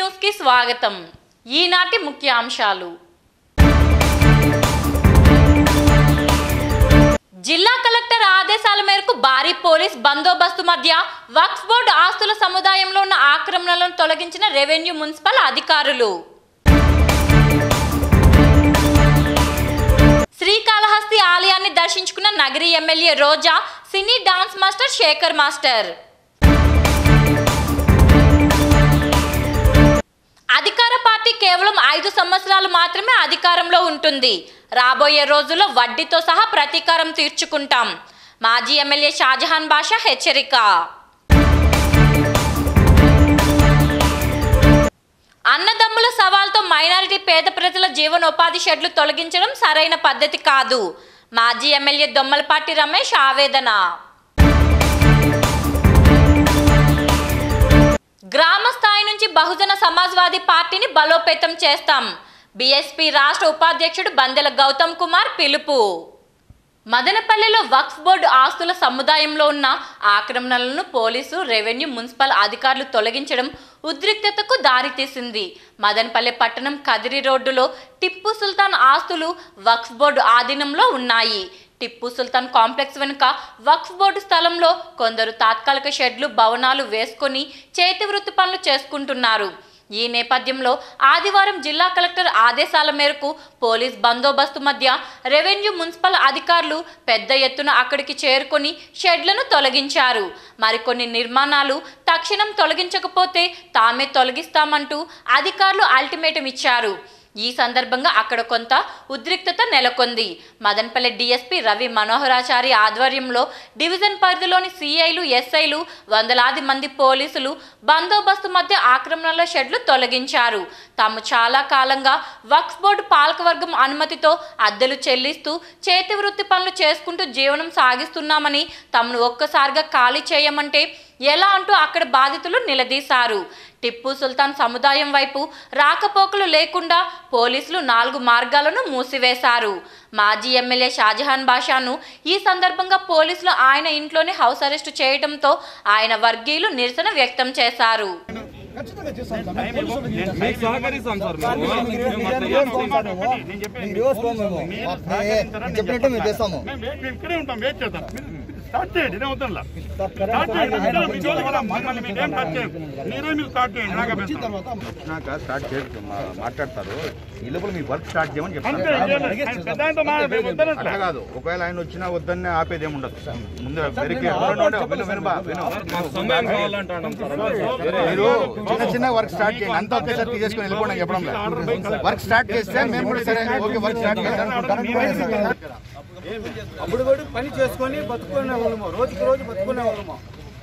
News కి స్వాగతం ఈనాటి ముఖ్యాంశాలు జిల్లా కలెక్టర్ ఆదేశాల మేరకు భారీ పోలీస్ బందోబస్తు మధ్య వక్ఫ్ బోర్డు ఆస్తుల సముదాయంలో ఉన్న ఆక్రమణలను తొలగించిన రెవెన్యూ మున్సిపల్ అధికారులు శ్రీకాళహస్తి ఆలయాన్ని దర్శించుకున్న Nagari MLA Roja cine dance master Sekhar master అధికార పార్టీ కేవలం ఐదు సంవత్సరాలు మాత్రమే అధికారంలో ఉంటుంది రాబోయే రోజుల్లో వడ్డీతో సహా ప్రతీకారం తీర్చుకుంటాం మాజీ ఎమ్మెల్యే షాజహాన్ బాషా హెచ్చరిక అన్నదమ్ముల సవాల్తో మైనారిటీ పేద ప్రజల జీవనోపాధి షెడ్లు తొలగించడం సరైన పద్ధతి కాదు మాజీ ఎమ్మెల్యే దొమ్మలపాటి రమేష్ ఆవేదన గ్రామ స్థాయి నుంచి బహుజన సమాజ్వాదీ పార్టీని బలోపేతం చేస్తాం బీఎస్పీ రాష్ట్ర ఉపాధ్యక్షుడు బందెల గౌతమ్ కుమార్ పిలుపు మదనపల్లెలో వక్ఫ్ బోర్డు ఆస్తుల సముదాయంలో ఉన్న ఆక్రమణలను పోలీసు రెవెన్యూ మున్సిపల్ అధికారులు తొలగించడం ఉద్రిక్తతకు దారితీసింది మదనపల్లె పట్టణం కదిరి రోడ్డులో టిప్పు సుల్తాన్ ఆస్తులు వక్ఫ్ బోర్డు ఆధీనంలో ఉన్నాయి టిప్పు సుల్తాన్ కాంప్లెక్స్ వెనుక వక్ఫ్ బోర్డు స్థలంలో కొందరు తాత్కాలిక షెడ్లు భవనాలు వేసుకొని చేతి వృత్తి పనులు చేసుకుంటున్నారు ఈ నేపథ్యంలో ఆదివారం జిల్లా కలెక్టర్ ఆదేశాల మేరకు పోలీస్ బందోబస్తు మధ్య రెవెన్యూ మున్సిపల్ అధికారులు పెద్ద ఎత్తున అక్కడికి చేరుకొని షెడ్లను తొలగించారు మరికొన్ని నిర్మాణాలు తక్షణం తొలగించకపోతే తామే తొలగిస్తామంటూ అధికారులు అల్టిమేటం ఇచ్చారు ఈ సందర్భంగా అక్కడ కొంత ఉద్రిక్తత నెలకొంది మదన్పల్లి డీఎస్పీ రవి మనోహరాచారి ఆధ్వర్యంలో డివిజన్ పరిధిలోని సిఐలు ఎస్ఐలు వందలాది మంది పోలీసులు బందోబస్తు మధ్య ఆక్రమణల షెడ్లు తొలగించారు తాము చాలా కాలంగా వక్ఫ్ బోర్డు పాలకవర్గం అనుమతితో అద్దెలు చెల్లిస్తూ చేతి వృత్తి పనులు చేసుకుంటూ జీవనం సాగిస్తున్నామని తమను ఒక్కసారిగా ఖాళీ చేయమంటే ఎలా అంటూ అక్కడ బాధితులు నిలదీశారు టిప్పు సుల్తాన్ సముదాయం వైపు రాకపోకలు లేకుండా పోలీసులు నాలుగు మార్గాలను మూసివేశారు మాజీ ఎమ్మెల్యే షాజహాన్ బాషాను ఈ సందర్భంగా పోలీసులు ఆయన ఇంట్లోనే హౌస్ అరెస్టు చేయడంతో ఆయన వర్గీయులు నిరసన వ్యక్తం చేశారు ఖచ్చితంగా చేస్తాం సార్. మేము పోలీసులు చేస్తాం. మీకు సహకరిస్తాం సార్ మేము. మేము అట్లా మేము చేస్తాం. పోతాం. మేము రివర్స్ పోము మేము. మేము చెప్పినట్టు మేము చేస్తాము మేము వెయిట్- మేము ఇక్కడే ఉంటాం వెయిట్ చేద్దాం మీరు స్టార్ట్ చేయండి నేను వద్దనులా సార్, స్టార్ట్ చేయండి ఆయన మీ జోలికి రా. మమ్మల్ని మీరేం టచ్ చేయరు. మీరే మీరు స్టార్ట్ చేయండి నాకు వచ్చిన అభ్యంతరం. తర్వాత వచ్చినాక స్టార్ట్ చేసి మా- మాట్లాడతారు ఈ లోపల మీ వర్క్ స్టార్ట్ చేయమని అంతే చెప్తారు ఇంకేం లేదు. ఆయన పెద్ద ఆయనతో మా- మేము వద్దనట్లే. అట్లా కాదు ఒకవేళ ఆయన వచ్చినా వద్దన్నే ఆపేది ఏమి ఉండదు ముందు వెరీ క్లియర్ విను విను బా విను మాకు సమయం కావాలంటున్నాం సార్ మీరు చిన్న చిన్న వర్క్ స్టార్ట్ చేయండి అంతా ఒకేసారి తీసేసుకొని వెళ్ళిపోవడం చెప్పడం లేదు వర్క్ స్టార్ట్ చేస్తే మేము కూడా సరే ఓకే వర్క్ స్టార్ట్ చేస్తాం అప్పుడు కూడా పని చేసుకొని బతుకునే వాళ్ళము రోజుకి రోజు బతుకునే వాళ్ళము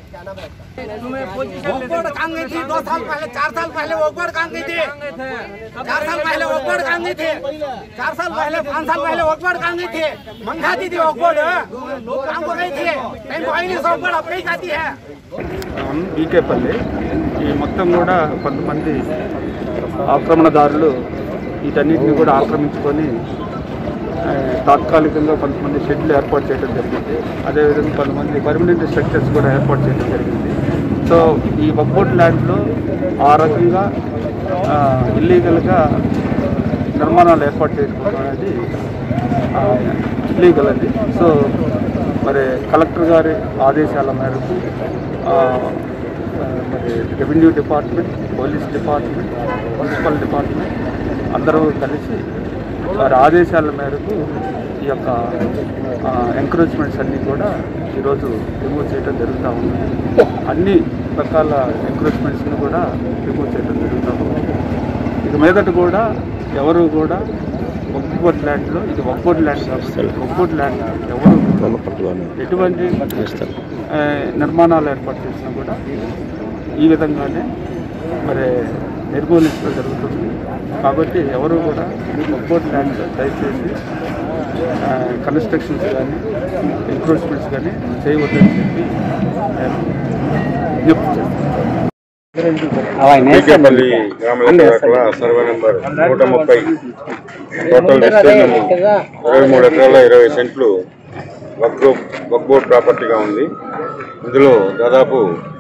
ओकबोर्ड काम गई थी दो साल पहले चार साल पहले ओकबोर्ड काम गई थी चार साल पहले ओकबोर्ड काम गई थी चार साल पहले पाँच साल पहले ओकबोर्ड काम गई थी मंगाती थी ओकबोर्ड काम को गई थी कहीं कोई नहीं ओकबोर्ड अब नहीं खाती है బీకేపల్లి ఈ మొత్తం కూడా కొంతమంది ఆక్రమణదారులు వీటన్నిటిని కూడా ఆక్రమించుకొని ఆ, తాత్కాలికంగా కొంతమంది షెడ్లు ఏర్పాటు చేయడం జరిగింది అదేవిధంగా కొంతమంది పర్మనెంట్ స్ట్రక్చర్స్ కూడా ఏర్పాటు చేయడం జరిగింది సో ఈ వక్బోర్డ్ ల్యాండ్లో ఆ రకంగా ఇల్లీగల్గా నిర్మాణాలు ఏర్పాటు చేసుకోవడం అనేది ఇల్లీగల్ అది సో మరి కలెక్టర్ గారి ఆదేశాల మేరకు ఆ, ఆ, మరి revenue department police department municipal department అందరూ కలిసి వారి ఆదేశాల మేరకు ఈ యొక్క ఎంకరేజ్మెంట్స్ అన్నీ కూడా ఈరోజు రిమూవ్ చేయడం జరుగుతూ ఉంది అన్ని రకాల ఎంకరేజ్మెంట్స్ని కూడా రిమూవ్ చేయడం జరుగుతూ ఉంది ఇక మీదట కూడా ఎవరు కూడా ఒక్కోటి ల్యాండ్లో ఇది ఒక్కోటి ల్యాండ్ కాబట్టి ఒక్కోటి ల్యాండ్ ఎవరు కూడా ఎటువంటి ఆ, నిర్మాణాలు ఏర్పాటు చేసినా కూడా ఈ విధంగానే మరి నిర్మూలించడం జరుగుతుంది కాబట్టి ఎవరు కూడా ఒక్కోటి ల్యాండ్ దయచేసి కన్స్ట్రక్షన్స్ కానీ ఎంక్రోచ్మెంట్స్ కానీ చేయవద్దని చెప్పి నేను విజ్ఞప్తి చేస్తాను కేకేపల్లి గ్రామ శాఖల సర్వే నెంబర్ నూట ముప్పై టోటల్ విస్తీర్ణం ఇరవై మూడు ఎకరాల ఇరవై సెంట్లు వక్బో వక్బోర్డ్ ప్రాపర్టీగా ఉంది ఇందులో దాదాపు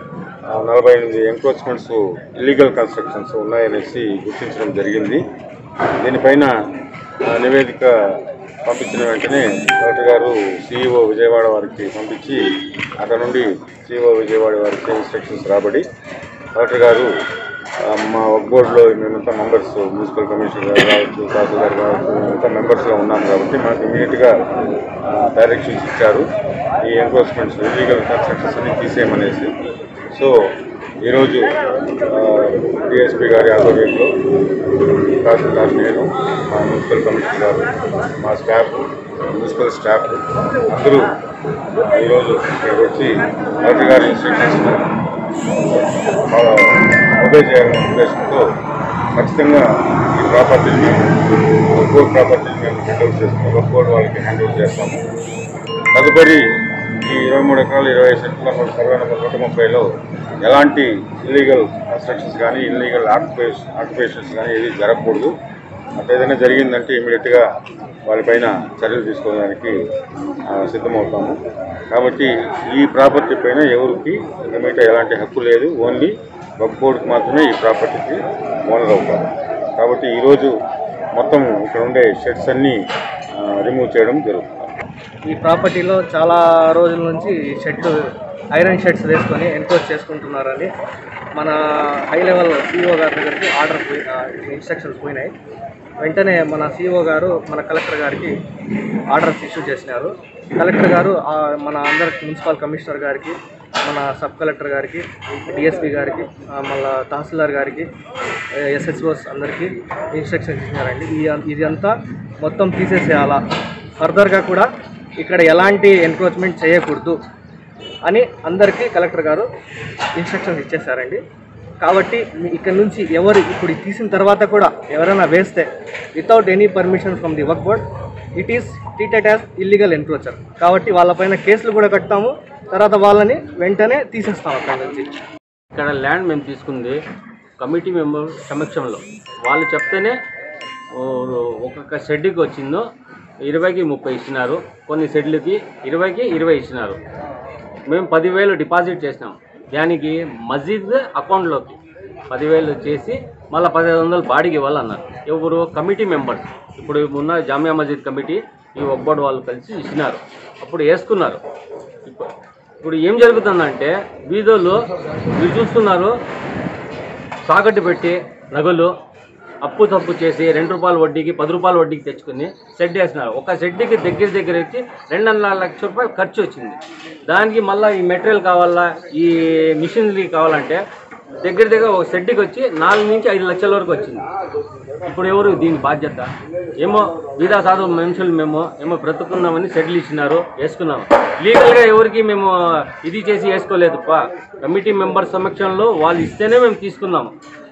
ఆ, నలభై ఎనిమిది ఎంక్రోచ్మెంట్స్ ఇల్లీగల్ కన్స్ట్రక్షన్స్ ఉన్నాయనేసి గుర్తించడం జరిగింది దీనిపైన ఆ, నివేదిక పంపించిన వెంటనే కలెక్టర్ గారు సిఇఓ విజయవాడ వారికి పంపించి అక్కడ నుండి సిఇఓ విజయవాడ వారికి ఇన్స్ట్రక్షన్స్ రాబడి కలెక్టర్ గారు ఆ, మా వర్క్ బోర్డులో మేమంతా మెంబర్స్ మున్సిపల్ కమిషనర్ గారు కావచ్చు తహసీల్దార్ కావచ్చు మేమంతా మెంబర్స్గా ఉన్నాం కాబట్టి మాకు ఇమీడియట్గా డైరెక్షన్స్ ఇచ్చారు ఈ ఎంక్రోచ్మెంట్స్ ఇల్లీగల్ కన్స్ట్రక్షన్స్ అన్ని తీసేయమనేసి సో ఈరోజు డిఎస్పీ గారి ఆధ్వర్యంలో తహసీల్దార్ నేను మా మున్సిపల్ కమిషనర్ గారు మా స్టాఫ్ మున్సిపల్ స్టాఫ్ అందరూ ఈరోజు ఇక్కడికి వచ్చి కలెక్టర్ గారి ఇన్స్ట్రక్షన్స్ ఒబే చేయాలనే ఉద్దేశంతో ఖచ్చితంగా ఈ ప్రాపర్టీని ఒక్కోటి ప్రాపర్టీని మేము హ్యాండ్ ఓవర్ చేస్తాము ఒక్కోటి వాళ్ళకి హ్యాండ్ ఓవర్ చేస్తాము తదుపరి ఈ ఇరవై మూడు ఎకరాలు ఇరవై సెంట్ల సర్వే నెంబర్ నూట ముప్పైలో ఎలాంటి ఇల్లీగల్ కన్స్ట్రక్షన్స్ కానీ ఇల్లీగల్ ఆక్యుపేషన్ ఆక్యుపేషన్స్ కానీ ఏది జరగకూడదు అట్లా ఏదైనా జరిగిందంటే ఇమీడియట్గా వాళ్ళపైన చర్యలు తీసుకోవడానికి ఆ, సిద్ధమవుతాము కాబట్టి ఈ ప్రాపర్టీ పైన ఎవరికి మిగతా ఎలాంటి హక్కు లేదు ఓన్లీ వక్ బోర్డుకి మాత్రమే ఈ ప్రాపర్టీకి ఓనర్ అవుతారు కాబట్టి ఈరోజు మొత్తం ఇక్కడ ఉండే షెడ్స్ అన్నీ రిమూవ్ చేయడం జరుగుతుంది ఈ ప్రాపర్టీలో చాలా రోజుల నుంచి షెడ్ ఐరన్ షెడ్స్ వేసుకొని ఎన్క్రోచ్ చేసుకుంటున్నారని మన హై లెవెల్ సీఈఓ గారి దగ్గరికి ఆర్డర్ పోయి ఇన్స్ట్రక్షన్స్ పోయినాయి వెంటనే మన సీఈఓ గారు మన కలెక్టర్ గారికి ఆర్డర్స్ ఇష్యూ చేసినారు కలెక్టర్ గారు ఆ, మన అందరి మున్సిపల్ కమిషనర్ గారికి మన సబ్ కలెక్టర్ గారికి డిఎస్పీ గారికి ఆ, మళ్ళా తహసీల్దార్ గారికి ఎస్హెచ్ఓస్ అందరికీ ఇన్స్ట్రక్షన్స్ ఇచ్చినారండి ఈ ఇదంతా మొత్తం తీసేసేయాలా ఫర్దర్గా కూడా ఇక్కడ ఎలాంటి ఎన్క్రోచ్మెంట్ చేయకూడదు అని అందరికీ కలెక్టర్ గారు ఇన్స్ట్రక్షన్స్ ఇచ్చేసారండి కాబట్టి మీ- ఇక్కడ నుంచి ఎవరు ఇప్పుడు ఇది తీసిన తర్వాత కూడా ఎవరైనా వేస్తే without any permission from the work board it is treated as illegal encroacher కాబట్టి వాళ్ళపైన కేసులు కూడా కడతాము తర్వాత వాళ్ళని వెంటనే తీసేస్తాం అక్కడి నుంచి ఇక్కడ ల్యాండ్ మేము తీసుకుంది కమిటీ మెంబర్ సమక్షంలో వాళ్ళు చెప్తేనే ఓ, ఒక్కొక్క షెడ్కి వచ్చిందో ఇరవైకి ముప్పై ఇచ్చినారు కొన్ని షెడ్లకి ఇరవైకి ఇరవై ఇచ్చినారు మేము పదివేలు డిపాజిట్ చేసినాం దానికి మస్జిద్ అకౌంట్లోకి పదివేలు చేసి మళ్ళీ పదిహేను వందలు బాడీకి ఇవ్వాలన్నారు ఎవరు కమిటీ మెంబర్స్ ఇప్పుడు ఉన్న జామియా మస్జిద్ కమిటీ ఈ ఒబ్బోడు వాళ్ళు కలిసి ఇచ్చినారు అప్పుడు వేసుకున్నారు ఇప్పుడు ఇప్పుడు ఏం జరుగుతుందంటే బీదోళ్ళు మీరు చూస్తున్నారు తాకట్టు పెట్టి నగలు అప్పు తప్పు చేసి రెండు రూపాయల వడ్డీకి పది రూపాయల వడ్డీకి తెచ్చుకుని షెడ్ వేసినారు ఒక షెడ్కి దగ్గర దగ్గర వచ్చి రెండున్నర లక్ష రూపాయలు ఖర్చు వచ్చింది దానికి మళ్ళీ ఈ మెటీరియల్ కావాలా ఈ మిషనరీ కావాలంటే దగ్గర దగ్గర ఒక షెడ్కి వచ్చి నాలుగు నుంచి ఐదు లక్షల వరకు వచ్చింది ఇప్పుడు ఎవరు దీని బాధ్యత ఏమో వీదా సాధు మనుషులు మేము ఏమో బ్రతుకున్నామని సెటిల్ ఇచ్చినారు వేసుకున్నాము లీగల్గా ఎవరికి మేము ఇది చేసి వేసుకోలేదు పా కమిటీ మెంబర్ సమక్షంలో వాళ్ళు ఇస్తేనే మేము తీసుకున్నాము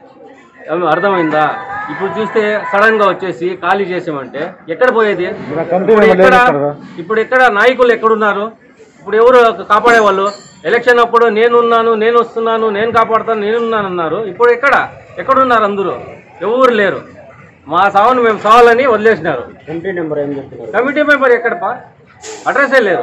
ఏమో అర్థమైందా ఇప్పుడు చూస్తే సడన్ గా వచ్చేసి ఖాళీ చేసామంటే ఎక్కడ పోయేది ఇప్పుడు ఎక్కడ ఇప్పుడు ఎక్కడ నాయకులు ఎక్కడున్నారు ఇప్పుడు ఎవరు కాపాడే వాళ్ళు ఎలక్షన్ అప్పుడు నేనున్నాను నేను వస్తున్నాను నేను కాపాడుతాను నేనున్నాను అన్నారు ఇప్పుడు ఎక్కడ ఎక్కడున్నారు అందరూ ఎవరు లేరు మా సావును మేము సావాలని వదిలేసినారు కమిటీ మెంబర్ ఏం చెప్తున్నారు కమిటీ మెంబర్ ఎక్కడపా అడ్రస్సే లేదు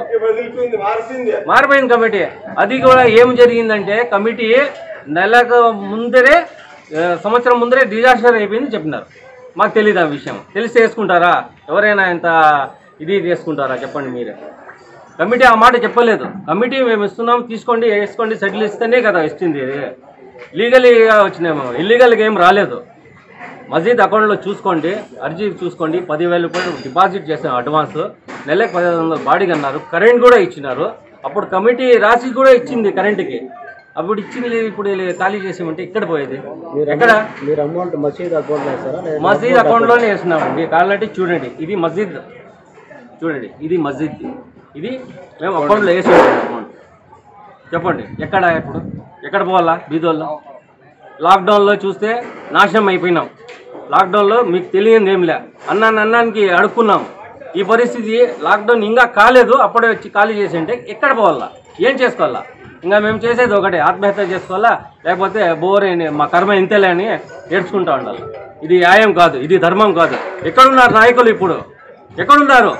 మారిపోయింది కమిటీ అది కూడా ఏం జరిగిందంటే కమిటీ నెలకు ముందరే ఆ, సంవత్సరం ముందరే డిజాస్టర్ అయిపోయింది చెప్పినారు మాకు తెలియదు ఆ విషయం తెలిసి చేసుకుంటారా ఎవరైనా ఇంత ఇది చేసుకుంటారా చెప్పండి మీరే కమిటీ ఆ మాట చెప్పలేదు కమిటీ మేము ఇస్తున్నాం తీసుకోండి వేసుకోండి సెటిల్ ఇస్తేనే కదా ఇస్తుంది ఇది లీగల్గా వచ్చినాము ఇల్లీగల్గా ఏం రాలేదు మసీద్ అకౌంట్లో చూసుకోండి అర్జీ చూసుకోండి పదివేల రూపాయలు డిపాజిట్ చేసాం అడ్వాన్స్ నెలకు పదిహేను వందలు బాడీకి అన్నారు కరెంట్ కూడా ఇచ్చినారు అప్పుడు కమిటీ రాసి కూడా ఇచ్చింది కరెంట్కి అప్పుడు ఇచ్చింది ఇప్పుడు ఖాళీ చేసామంటే ఇక్కడ పోయేది ఎక్కడ మీరు అమౌంట్ మసీద్ అకౌంట్లో వేస్తారా మసీద్ అకౌంట్లోనే వేసినామండి కావాలంటే చూడండి ఇది మస్జిద్ చూడండి ఇది మస్జిద్ ఇది మేము అకౌంట్లో వేసి అమౌంట్ చెప్పండి ఎక్కడ ఇప్పుడు ఎక్కడ పోవాలా బీదోళ్ళ లాక్డౌన్లో చూస్తే నాశనం అయిపోయినాం లాక్డౌన్లో మీకు తెలియదు ఏం లే అన్నాన్ని అన్నానికి అడుక్కున్నాం ఈ పరిస్థితి లాక్డౌన్ ఇంకా కాలేదు అప్పుడే వచ్చి ఖాళీ చేసి ఉంటే ఎక్కడ పోవాలా ఏం చేసుకోవాలా ఇంకా మేము చేసేది ఒకటే ఆత్మహత్య చేసుకోవాలా లేకపోతే బోర్ అని మా కర్మ ఇంతేలే అని ఏడ్చుకుంటా ఉండాలి ఇది న్యాయం కాదు ఇది ధర్మం కాదు ఎక్కడున్నారు నాయకులు ఇప్పుడు ఎక్కడున్నారు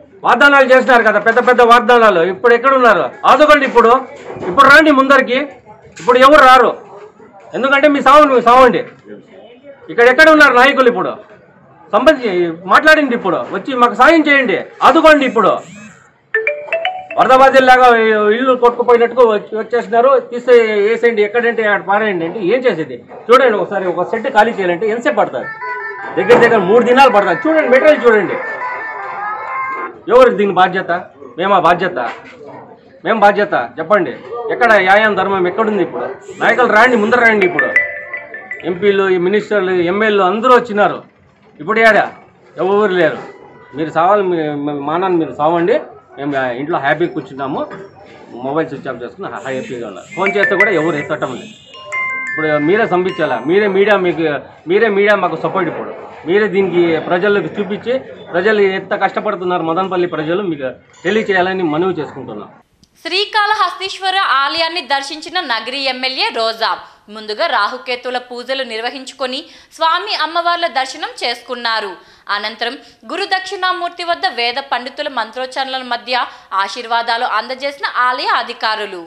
వాగ్దానాలు చేస్తున్నారు కదా పెద్ద పెద్ద వాగ్దానాలు ఇప్పుడు ఎక్కడున్నారు ఆదుకోండి ఇప్పుడు ఇప్పుడు రండి ముందరికి ఇప్పుడు ఎవరు రారు ఎందుకంటే మీ సావండి మీ సావండి ఇక్కడ ఎక్కడ ఉన్నారు నాయకులు ఇప్పుడు సంబంధించి మాట్లాడింది ఇప్పుడు వచ్చి మాకు సాయం చేయండి ఆదుకోండి ఇప్పుడు వరద బాధ్యులాగా ఇల్లు కొట్టుకుపోయినట్టుగా వచ్చి వచ్చేసినారు తీస్తే వేసేయండి ఎక్కడంటే అక్కడ పారేయండి అంటే ఏం చేసేది చూడండి ఒకసారి ఒక సెట్ ఖాళీ చేయాలంటే ఎంతసేపు పడుతుంది దగ్గర దగ్గర మూడు దినాలు పడుతుంది చూడండి మెటీరియల్ చూడండి ఎవరు దీని బాధ్యత మేమా బాధ్యత మేము బాధ్యత చెప్పండి ఎక్కడ యాయాం ధర్మం ఎక్కడుంది ఇప్పుడు నాయకులు రాండి ముందర రండి ఇప్పుడు ఎంపీలు ఈ మినిస్టర్లు ఎమ్మెల్యేలు అందరూ వచ్చినారు ఇప్పుడు ఏడా ఎవరు లేరు మీరు సావాలి మీ మీ మానాన్ని మీరు సావండి మేము ఆ ఇంట్లో హ్యాపీగా కూర్చున్నాము మొబైల్ స్విచ్ ఆఫ్ చేసుకుని హా- హ్యాపీగా ఉన్నారు ఫోన్ చేస్తే కూడా ఎవరు ఎత్తటం లేదు ఇప్పుడు మీరే సంపించాలా మీరే మీడియా మీకు మీరే మీడియా మాకు సపోర్ట్ ఇప్పుడు మీరే దీనికి ప్రజలకు చూపించి ప్రజలు ఎంత కష్టపడుతున్నారు మదనపల్లి ప్రజలు మీకు తెలియచేయాలని మనవి చేసుకుంటున్నాం శ్రీకాళహస్తీశ్వర ఆలయాన్ని దర్శించిన నగరి ఎమ్మెల్యే రోజా ముందుగా రాహుకేతుల పూజలు నిర్వహించుకొని స్వామి అమ్మవార్ల దర్శనం చేసుకున్నారు అనంతరం గురు దక్షిణామూర్తి వద్ద వేద పండితుల మంత్రోచ్చారణల మధ్య ఆశీర్వాదాలు అందజేసిన ఆలయ అధికారులు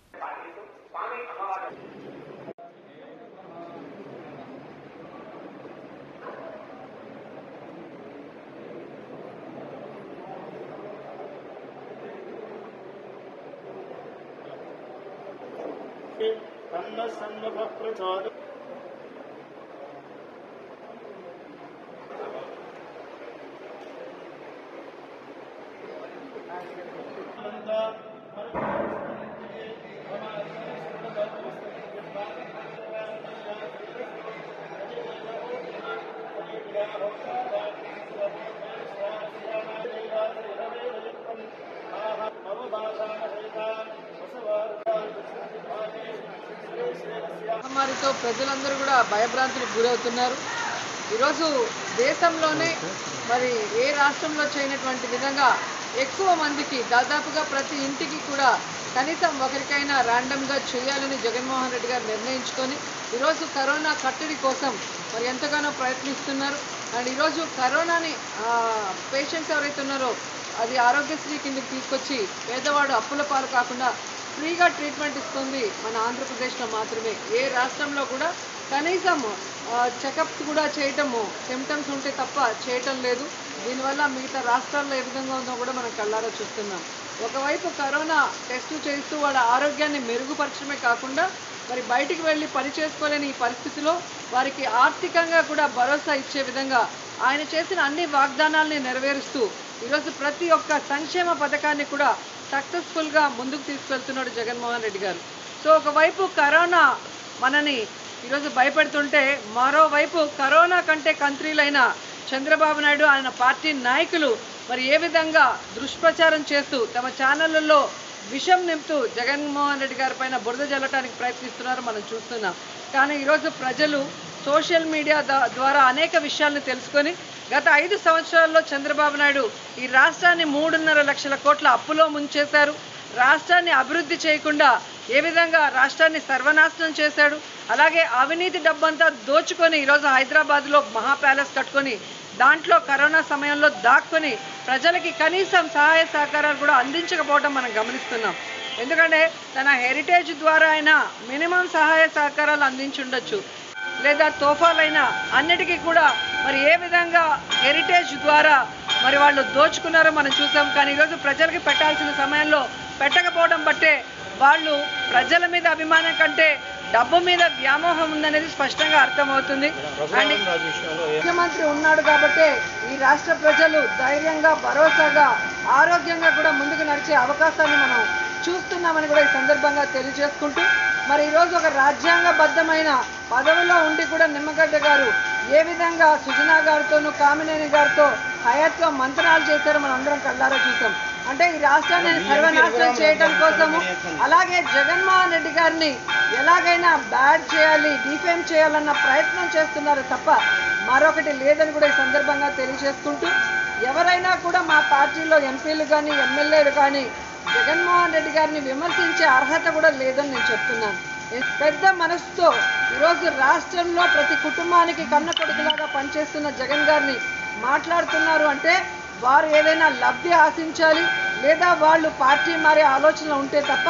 మహమ్మారితో ప్రజలందరూ కూడా భయభ్రాంతులకు గురవుతున్నారు ఈరోజు దేశంలోనే మరి ఏ రాష్ట్రంలో చేయనటువంటి విధంగా ఎక్కువ మందికి దాదాపుగా ప్రతి ఇంటికి కూడా కనీసం ఒకరికైనా ర్యాండమ్గా చేయాలని జగన్మోహన్ రెడ్డి గారు నిర్ణయించుకొని ఈరోజు కరోనా కట్టడి కోసం మరి ఎంతగానో ప్రయత్నిస్తున్నారు అండ్ ఈరోజు కరోనాని పేషెంట్స్ ఎవరైతే ఉన్నారో అది ఆరోగ్యశ్రీ కిందకి తీసుకొచ్చి పేదవాడు అప్పుల పాలు కాకుండా ఫ్రీగా ట్రీట్మెంట్ ఇస్తుంది మన ఆంధ్రప్రదేశ్లో మాత్రమే ఏ రాష్ట్రంలో కూడా కనీసం చెకప్స్ కూడా చేయటము సిమ్టమ్స్ ఉంటే తప్ప చేయటం లేదు దీనివల్ల మిగతా రాష్ట్రాల్లో ఏ విధంగా ఉందో కూడా మనం కళ్ళారా చూస్తున్నాం ఒకవైపు కరోనా టెస్టులు చేస్తూ వాళ్ళ ఆరోగ్యాన్ని మెరుగుపరచడమే కాకుండా మరి బయటికి వెళ్ళి పని చేసుకోలేని ఈ పరిస్థితిలో వారికి ఆర్థికంగా కూడా భరోసా ఇచ్చే విధంగా ఆయన చేసిన అన్ని వాగ్దానాల్ని నెరవేరుస్తూ ఈరోజు ప్రతి ఒక్క సంక్షేమ పథకాన్ని కూడా సక్సెస్ఫుల్గా ముందుకు తీసుకెళ్తున్నాడు జగన్మోహన్ రెడ్డి గారు సో ఒకవైపు కరోనా మనని ఈరోజు భయపెడుతుంటే మరోవైపు కరోనా కంటే కంట్రీలైన చంద్రబాబు నాయుడు ఆయన పార్టీ నాయకులు మరి ఏ విధంగా దుష్ప్రచారం చేస్తూ తమ ఛానళ్లలో విషం నింపుతూ జగన్మోహన్ రెడ్డి గారి పైన బురద జల్లటానికి ప్రయత్నిస్తున్నారు మనం చూస్తున్నాం కానీ ఈరోజు ప్రజలు సోషల్ మీడియా ద- ద్వారా అనేక విషయాలను తెలుసుకొని గత ఐదు సంవత్సరాల్లో చంద్రబాబు నాయుడు ఈ రాష్ట్రాన్ని మూడున్నర లక్షల కోట్ల అప్పులో ముంచేశారు రాష్ట్రాన్ని అభివృద్ధి చేయకుండా ఏ విధంగా రాష్ట్రాన్ని సర్వనాశనం చేశాడు అలాగే అవినీతి డబ్బంతా దోచుకొని ఈరోజు హైదరాబాద్లో మహా ప్యాలెస్ కట్టుకొని దాంట్లో కరోనా సమయంలో దాక్కొని ప్రజలకి కనీసం సహాయ సహకారాలు కూడా అందించకపోవడం మనం గమనిస్తున్నాం ఎందుకంటే తన హెరిటేజ్ ద్వారా అయినా మినిమం సహాయ సహకారాలు అందించుండొచ్చు లేదా తోఫాలైనా అన్నిటికీ కూడా మరి ఏ విధంగా హెరిటేజ్ ద్వారా మరి వాళ్ళు దోచుకున్నారో మనం చూసాం కానీ ఈరోజు ప్రజలకి పెట్టాల్సిన సమయంలో పెట్టకపోవడం బట్టే వాళ్ళు ప్రజల మీద అభిమానం కంటే డబ్బు మీద వ్యామోహం ఉందనేది స్పష్టంగా అర్థమవుతుంది అండ్ ముఖ్యమంత్రి ఉన్నాడు కాబట్టి ఈ రాష్ట్ర ప్రజలు ధైర్యంగా భరోసాగా ఆరోగ్యంగా కూడా ముందుకు నడిచే అవకాశాన్ని మనం చూస్తున్నామని కూడా ఈ సందర్భంగా తెలియజేసుకుంటూ మరి ఈరోజు ఒక రాజ్యాంగబద్ధమైన పదవిలో ఉండి కూడా నిమ్మగడ్డ గారు ఏ విధంగా సుజనా గారితోనూ కామినేని గారితో హయాత్గా మంత్రాలు చేశారో మనం అందరం కళ్ళారా చూసాం అంటే ఈ రాష్ట్రాన్ని సర్వనాశనం చేయడం కోసము అలాగే జగన్మోహన్ రెడ్డి గారిని ఎలాగైనా బ్యాడ్ చేయాలి డిఫేమ్ చేయాలన్న ప్రయత్నం చేస్తున్నారు తప్ప మరొకటి లేదని కూడా ఈ సందర్భంగా తెలియజేసుకుంటూ ఎవరైనా కూడా మా పార్టీలో ఎంపీలు కానీ ఎమ్మెల్యేలు కానీ జగన్మోహన్ రెడ్డి గారిని విమర్శించే అర్హత కూడా లేదని నేను చెప్తున్నాను పెద్ద మనసుతో ఈరోజు రాష్ట్రంలో ప్రతి కుటుంబానికి కన్న కొడుకులాగా పనిచేస్తున్న జగన్ గారిని మాట్లాడుతున్నారు అంటే వారు ఏదైనా లబ్ధి ఆశించాలి లేదా వాళ్ళు పార్టీ మారే ఆలోచనలు ఉంటే తప్ప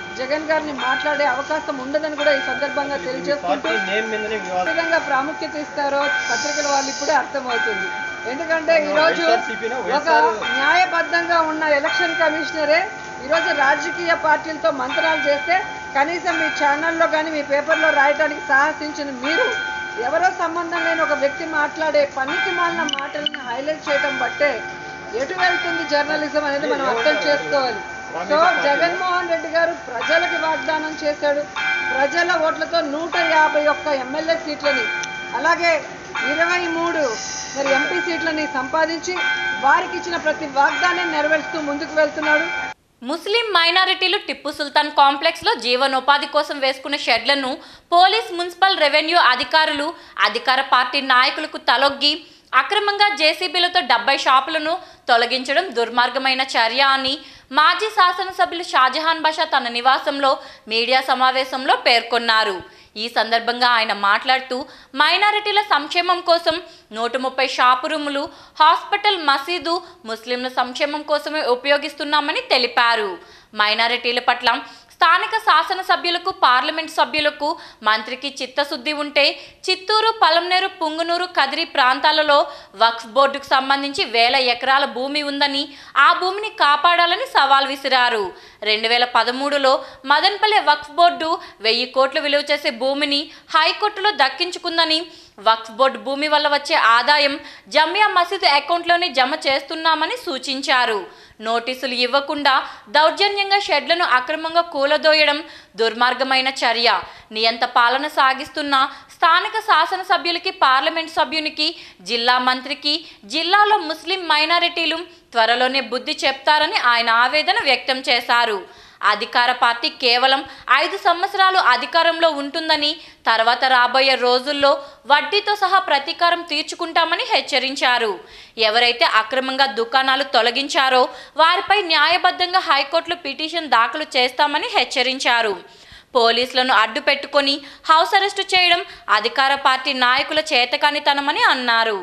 జగన్ గారిని మాట్లాడే అవకాశం ఉండదని కూడా ఈ సందర్భంగా తెలియజేసుకుంటూ ఏ విధంగా ప్రాముఖ్యత ఇస్తారో పత్రికల వాళ్ళు ఇప్పుడే అర్థమవుతుంది ఎందుకంటే ఈరోజు ఒక న్యాయబద్ధంగా ఉన్న ఎలక్షన్ కమిషనరే ఈరోజు రాజకీయ పార్టీలతో మంత్రాలు చేస్తే కనీసం మీ ఛానల్లో కానీ మీ పేపర్లో రాయడానికి సాహసించిన మీరు ఎవరో సంబంధం లేని ఒక వ్యక్తి మాట్లాడే పనికి మాలిన మాటలను హైలైట్ చేయడం బట్టే ఎటు వెళ్తుంది జర్నలిజం అనేది మనం అర్థం చేసుకోవాలి సో జగన్మోహన్ రెడ్డి గారు ప్రజలకి వాగ్దానం చేశాడు ప్రజల ఓట్లతో నూట యాభై ఒక్క ఎమ్మెల్యే సీట్లని అలాగే ఇరవై మూడు మరి ఎంపీ సీట్లని సంపాదించి వారికి ఇచ్చిన ప్రతి వాగ్దానం నెరవేరుస్తూ ముందుకు వెళ్తున్నాడు ముస్లిం మైనారిటీలు టిప్పు సుల్తాన్ కాంప్లెక్స్ లో జీవనోపాధి కోసం వేసుకున్న షెడ్లను పోలీస్ మున్సిపల్ రెవెన్యూ అధికారులు అధికార పార్టీ నాయకులకు తలొగ్గి అక్రమంగా జేసీబీలతో డెబ్బై షాపులను తొలగించడం దుర్మార్గమైన చర్య అని మాజీ శాసనసభ్యులు షాజహాన్ బాషా తన నివాసంలో మీడియా సమావేశంలో పేర్కొన్నారు ఈ సందర్భంగా ఆయన మాట్లాడుతూ మైనారిటీల సంక్షేమం కోసం నూట ముప్పై షాపు రూములు హాస్పిటల్ మసీదు ముస్లింల సంక్షేమం కోసమే ఉపయోగిస్తున్నామని తెలిపారు మైనారిటీల పట్ల స్థానిక శాసనసభ్యులకు పార్లమెంట్ సభ్యులకు మంత్రికి చిత్తశుద్ధి ఉంటే చిత్తూరు పలంనేరు పుంగునూరు కదిరి ప్రాంతాలలో వక్ఫ్ బోర్డుకు సంబంధించి వేల ఎకరాల భూమి ఉందని ఆ భూమిని కాపాడాలని సవాల్ విసిరారు రెండు వేల పదమూడులో మదన్పల్లె వక్ఫ్ బోర్డు వెయ్యి కోట్లు విలువ చేసే భూమిని హైకోర్టులో దక్కించుకుందని వక్ఫ్ బోర్డు భూమి వల్ల వచ్చే ఆదాయం జమియా మసీదు అకౌంట్లోనే జమ చేస్తున్నామని సూచించారు నోటీసులు ఇవ్వకుండా దౌర్జన్యంగా షెడ్లను అక్రమంగా కూలదోయడం దుర్మార్గమైన చర్య నియంత పాలన సాగిస్తున్న స్థానిక శాసనసభ్యులకి పార్లమెంట్ సభ్యునికి జిల్లా మంత్రికి జిల్లాలో ముస్లిం మైనారిటీలు త్వరలోనే బుద్ధి చెప్తారని ఆయన ఆవేదన వ్యక్తం చేశారు అధికార పార్టీ కేవలం ఐదు సంవత్సరాలు అధికారంలో ఉంటుందని తర్వాత రాబోయే రోజుల్లో వడ్డీతో సహా ప్రతీకారం తీర్చుకుంటామని హెచ్చరించారు ఎవరైతే అక్రమంగా దుకాణాలు తొలగించారో వారిపై న్యాయబద్ధంగా హైకోర్టులో పిటిషన్ దాఖలు చేస్తామని హెచ్చరించారు పోలీసులను అడ్డు పెట్టుకొని హౌస్ అరెస్టు చేయడం అధికార పార్టీ నాయకుల చేతకానితనమని అన్నారు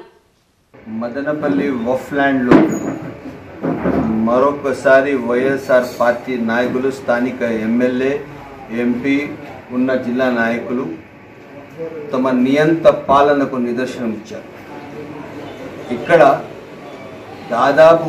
మదనపల్లి వఫ్లాండ్లో మరొకసారి వైఎస్ఆర్ పార్టీ నాయకులు స్థానిక ఎమ్మెల్యే ఎంపీ ఉన్న జిల్లా నాయకులు తమ నియంత పాలనకు నిదర్శనం ఇచ్చారు ఇక్కడ దాదాపు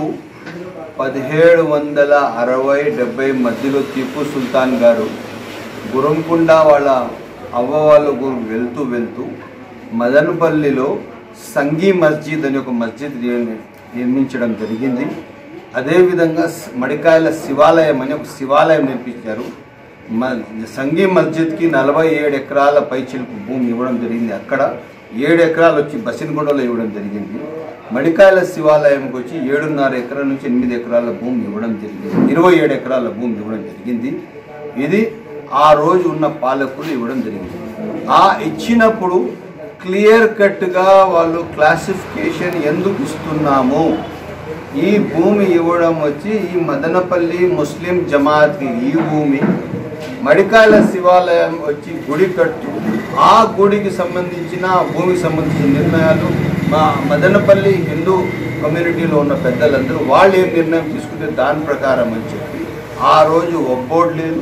పదిహేడు వందల అరవై డెబ్బై మధ్యలో టిప్పు సుల్తాన్ గారు గురంకుండ వాళ్ళ అవ్వ వాళ్ళ ఊరు వెళ్తూ వెళ్తూ మదనపల్లిలో సంగీ మస్జిద్ అని ఒక మస్జిద్ నిర్మి- నిర్మించడం జరిగింది అదేవిధంగా స్- మడికాయల శివాలయం అని ఒక శివాలయం నిర్మించారు మ సంగీ మస్జిద్కి నలభై ఏడు ఎకరాల పైచిలుకు భూమి ఇవ్వడం జరిగింది అక్కడ ఏడు ఎకరాలు వచ్చి బసినగూడలో ఇవ్వడం జరిగింది మడికాయల శివాలయంకి వచ్చి ఏడున్నర ఎకరాల నుంచి ఎనిమిది ఎకరాల భూమి ఇవ్వడం జరిగింది ఇరవై ఏడు ఎకరాల భూమి ఇవ్వడం జరిగింది ఇది ఆ రోజు ఉన్న పాలకులు ఇవ్వడం జరిగింది ఆ ఇచ్చినప్పుడు క్లియర్ కట్గా వాళ్ళు క్లాసిఫికేషన్ ఎందుకు ఇస్తున్నాము ఈ భూమి ఇవ్వడం వచ్చి ఈ మదనపల్లి ముస్లిం జమాత్కి ఈ భూమి మడికాయల శివాలయం వచ్చి గుడి కట్టు ఆ గుడికి సంబంధించిన ఆ భూమికి సంబంధించిన నిర్ణయాలు మా మదనపల్లి హిందూ కమ్యూనిటీలో ఉన్న పెద్దలందరూ వాళ్ళు ఏం నిర్ణయం తీసుకుంటే దాని ప్రకారం అని చెప్పి ఆ రోజు ఒబ్బోడు లేదు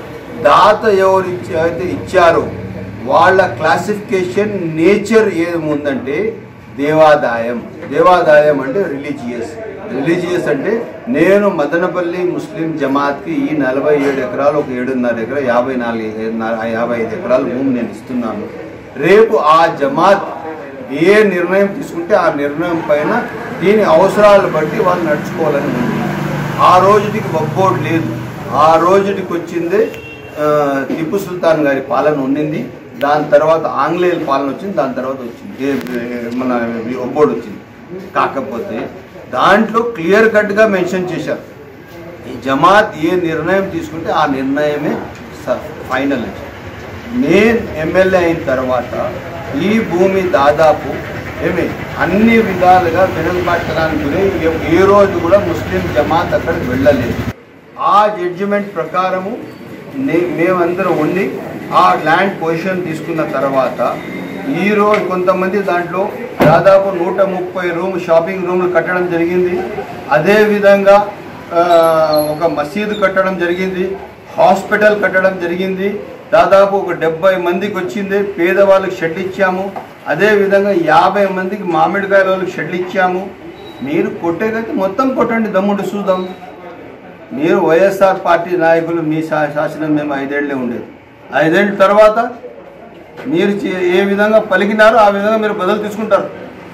దాత ఎవరు ఇచ్చి అయితే ఇచ్చారో వాళ్ళ క్లాసిఫికేషన్ నేచర్ ఏముందంటే దేవాదాయం దేవాదాయం అంటే రిలీజియస్ రిలీజియస్ అంటే నేను మదనపల్లి ముస్లిం జమాత్కి ఈ నలభై ఏడు ఎకరాలు ఒక ఏడున్నర ఎకరా యాభై నాలుగు ఎ- యాభై ఐదు ఎకరాల భూమి నేను ఇస్తున్నాను రేపు ఆ జమాత్ ఏ నిర్ణయం తీసుకుంటే ఆ నిర్ణయం పైన దీని అవసరాలు బట్టి వాళ్ళు నడుచుకోవాలని ఉంది ఆ రోజుటికి ఒక్కోటి లేదు ఆ రోజుటికి వచ్చిందే ఆ, టిప్పు సుల్తాన్ గారి పాలన ఉండింది దాని తర్వాత ఆంగ్లేయుల పాలన వచ్చింది దాని తర్వాత వచ్చింది ఏ- ఏ- మన ఒబ్బోడు వచ్చింది కాకపోతే దాంట్లో క్లియర్ కట్గా మెన్షన్ చేశారు ఈ జమాత్ ఏ నిర్ణయం తీసుకుంటే ఆ నిర్ణయమే ఫైనల్ అని నేను ఎమ్మెల్యే అయిన తర్వాత ఈ భూమి దాదాపు ఏమి అన్ని విధాలుగా వెనుకబట్టడానికి గురై ఏ- ఏ రోజు కూడా ముస్లిం జమాత్ అక్కడికి వెళ్ళలేదు ఆ జడ్జిమెంట్ ప్రకారము నే- మేమందరం ఉండి ఆ ల్యాండ్ పొజిషన్ తీసుకున్న తర్వాత ఈ రోజు కొంతమంది దాంట్లో దాదాపు నూట ముప్పై రూమ్ షాపింగ్ రూమ్లు కట్టడం జరిగింది అదేవిధంగా ఆ, ఒక మసీదు కట్టడం జరిగింది హాస్పిటల్ కట్టడం జరిగింది దాదాపు ఒక డెబ్బై మందికి వచ్చింది పేదవాళ్ళకి షెడ్ ఇచ్చాము అదే విధంగా యాభై మందికి మామిడికాయల వాళ్ళకి షెడ్లు ఇచ్చాము మీరు కొట్టేదైతే మొత్తం కొట్టండి దమ్ముడు చూద్దాం మీరు వైఎస్ఆర్ పార్టీ నాయకులు మీ శా- శాసనం మేము ఐదేళ్లే ఉండేది ఐదేళ్ళ తర్వాత మీరు చే- ఏ విధంగా పలికినారో ఆ విధంగా మీరు బదులు తీసుకుంటారు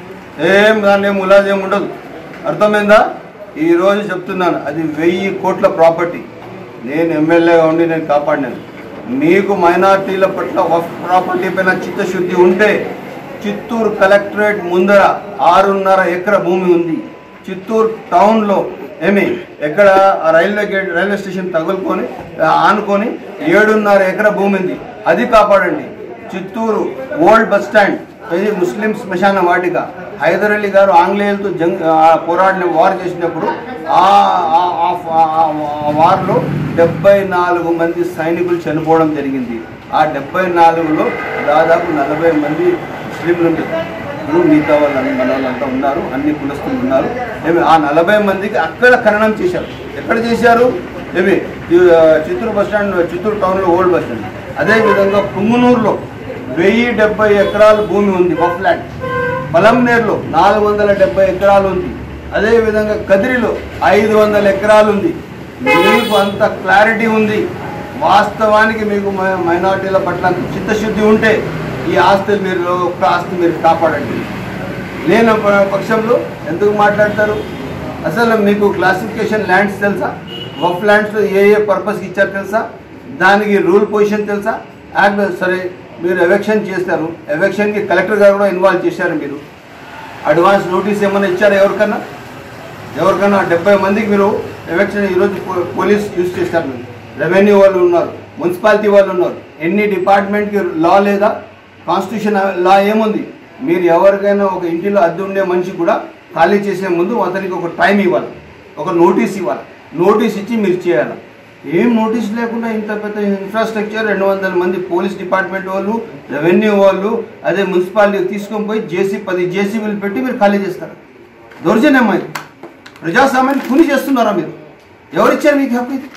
ఏం దాన్ని ఏం ములాజ్ ఏం ఉండదు అర్థమైందా ఈరోజు చెప్తున్నాను అది వెయ్యి కోట్ల ప్రాపర్టీ నేను ఎమ్మెల్యేగా ఉండి నేను కాపాడినాను మీకు మైనార్టీల పట్ల వఫ్ ప్రాపర్టీ పైన చిత్తశుద్ధి ఉంటే చిత్తూరు కలెక్టరేట్ ముందర ఆరున్నర ఎకర భూమి ఉంది చిత్తూరు టౌన్లో ఏమి ఎక్కడ ఆ రైల్వే గేట్ రైల్వే స్టేషన్ తగులుకొని ఆ, ఆనుకొని ఏడున్నర ఎకర భూమి ఉంది అది కాపాడండి చిత్తూరు ఓల్డ్ బస్ స్టాండ్ ఇది ముస్లిం శ్మశాన వాటిక హైదర్ అలీ గారు ఆంగ్లేయులతో జంగ్ ఆ, పోరాడిన వార్ చేసినప్పుడు ఆ ఆ- ఆ- ఆ- ఆ వార్లో డెబ్బై నాలుగు మంది సైనికులు చనిపోవడం జరిగింది ఆ డెబ్బై నాలుగులో దాదాపు నలభై మంది ముస్లింలు ఉన్నారు. ఇప్పుడు మిగతా వాళ్ళు మన వాళ్ళంతా ఉన్నారు అన్ని కులస్తులు ఉన్నారు ఏమి ఆ నలభై మందికి అక్కడ ఖననం చేశారు ఎక్కడ చేశారు ఏమి ఈ, ఆ, చిత్తూరు బస్ స్టాండ్ చిత్తూరు టౌన్లో ఓల్డ్ బస్ స్టాండ్ అదేవిధంగా పుంగునూరులో వెయ్యి డెబ్బై ఎకరాల భూమి ఉంది వఫ్ ల్యాండ్ పలంనేరులో నాలుగు వందల డెబ్బై ఎకరాలు ఉంది అదేవిధంగా కదిరిలో ఐదు వందల ఎకరాలు ఉంది మీకు అంత క్లారిటీ ఉంది వాస్తవానికి మీకు మై- మైనార్టీల పట్ల అంత చిత్తశుద్ధి ఉంటే ఈ ఆస్తులు మీరు ఒక్క ఆస్తి మీరు కాపాడండి లేని ప- పక్షంలో ఎందుకు మాట్లాడతారు అసలు మీకు క్లాసిఫికేషన్ ల్యాండ్స్ తెలుసా వఫ్ ల్యాండ్స్లో ఏ ఏ పర్పస్కి ఇచ్చారు తెలుసా దానికి రూల్ పొజిషన్ తెలుసా యాక్ట్ సరే మీరు ఎలక్షన్ చేస్తారు ఎలక్షన్కి కలెక్టర్ గారు కూడా ఇన్వాల్వ్ చేశారు మీరు అడ్వాన్స్ నోటీస్ ఏమైనా ఇచ్చారా ఎవరికన్నా ఎవరికైనా డెబ్బై మందికి మీరు ఎలక్షన్ ఈరోజు పో- పోలీస్ యూజ్ చేస్తారు మీరు రెవెన్యూ వాళ్ళు ఉన్నారు మున్సిపాలిటీ వాళ్ళు ఉన్నారు ఎన్ని డిపార్ట్మెంట్కి లా లేదా కాన్స్టిట్యూషన్ లా ఏముంది మీరు ఎవరికైనా ఒక ఇంటిలో అద్దె ఉండే మనిషి కూడా ఖాళీ చేసే ముందు అతనికి ఒక టైం ఇవ్వాలి ఒక నోటీస్ ఇవ్వాలి నోటీస్ ఇచ్చి మీరు చేయాలి ఏం నోటీస్ లేకుండా ఇంత పెద్ద ఇన్ఫ్రాస్ట్రక్చర్ రెండు వందల మంది పోలీస్ డిపార్ట్మెంట్ వాళ్ళు రెవెన్యూ వాళ్ళు అదే మున్సిపాలిటీ తీసుకొని పోయి జేసీ పది జేసీబీలు పెట్టి మీరు ఖాళీ చేస్తారు దౌర్జన్యం ఇది ప్రజాస్వామ్యాన్ని ఖుని చేస్తున్నారా మీరు ఎవరిచ్చారు మీకు హక్కు ఇది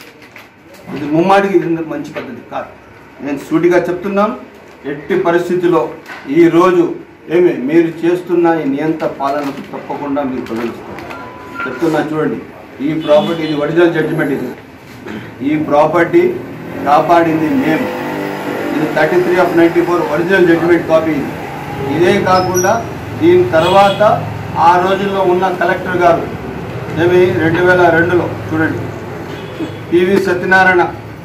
ఇది ముమ్మాడికి ఇది మంచి పద్ధతి కాదు నేను సూటిగా చెప్తున్నాను ఎట్టి పరిస్థితిలో ఈరోజు ఏమి మీరు చేస్తున్న ఈ నియంత్ర పాలనకు తప్పకుండా మీరు బదులుస్తారు చెప్తున్నా చూడండి ఈ ప్రాపర్టీ ఇది ఒరిజినల్ జడ్జిమెంట్ ఇది ఈ ప్రాపర్టీ కాపాడింది మేము ఇది thirty three of ninety four original judgment copy ఇది ఇదే కాకుండా దీని తర్వాత ఆ రోజుల్లో ఉన్న కలెక్టర్ గారు ఏమి రెండు వేల రెండులో చూడండి PV Satyanarayana